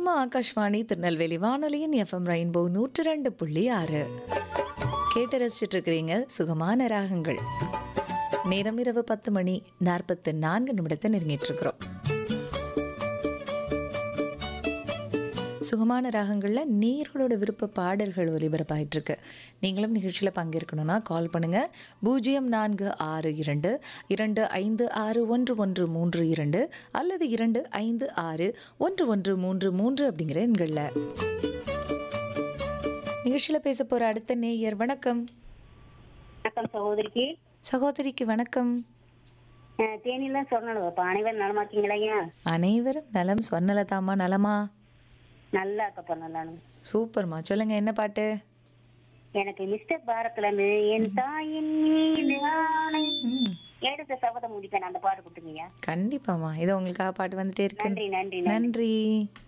நம்ம ஆகாஷ்வாணி திருநெல்வேலி வானொலியின் FM rainbow நூற்று ரெண்டு புள்ளி ஆறு கேட்டு ரசிச்சிட்டு இருக்கிறீங்க சுகமான ராகங்கள் நேரம் இரவு பத்து மணி நாற்பத்து நான்கு நிமிடத்தை நெருங்கிட்டு இருக்கிறோம் சுகமான ராகங்களில் நீர்களோட விருப்ப பாடல்கள் ஒலிபரப்பாயிட்டு இருக்கு நீங்களும் நிகழ்ச்சியில் பங்கேற்கணும்னா கால் பண்ணுங்க பூஜ்ஜியம் நான்கு ஆறு இரண்டு இரண்டு ஐந்து ஆறு ஒன்று ஒன்று மூன்று இரண்டு அல்லது இரண்டு ஐந்து ஆறு ஒன்று ஒன்று மூன்று மூன்று அப்படிங்கிற எண்களில் நிகழ்ச்சியில் பேச போகிற அடுத்த நேயர் வணக்கம் வணக்கம் சகோதரிக்கு சகோதரிக்கு வணக்கம் அஹ், தேனியில சொன்னது இப்ப அனைவரும் நலமா இருக்கீங்களா ஐயா அனைவரும் நலம் சொன்னலதாமா நலமா நல்லா இருக்கப்பா நல்லானு சூப்பர்மா சொல்லுங்க என்ன பாட்டு எனக்கு மிஸ்டர் பாரத்ல இருந்து என் தாயின் மீது ஆணை ம் எடுத்த சபதம் முடிப்பேன் அந்த பாட்டு கொடுத்துங்கய்யா கண்டிப்பாம்மா இது உங்களுக்காக பாட்டு வந்துட்டே இருக்கு நன்றி நன்றி நன்றி நன்றி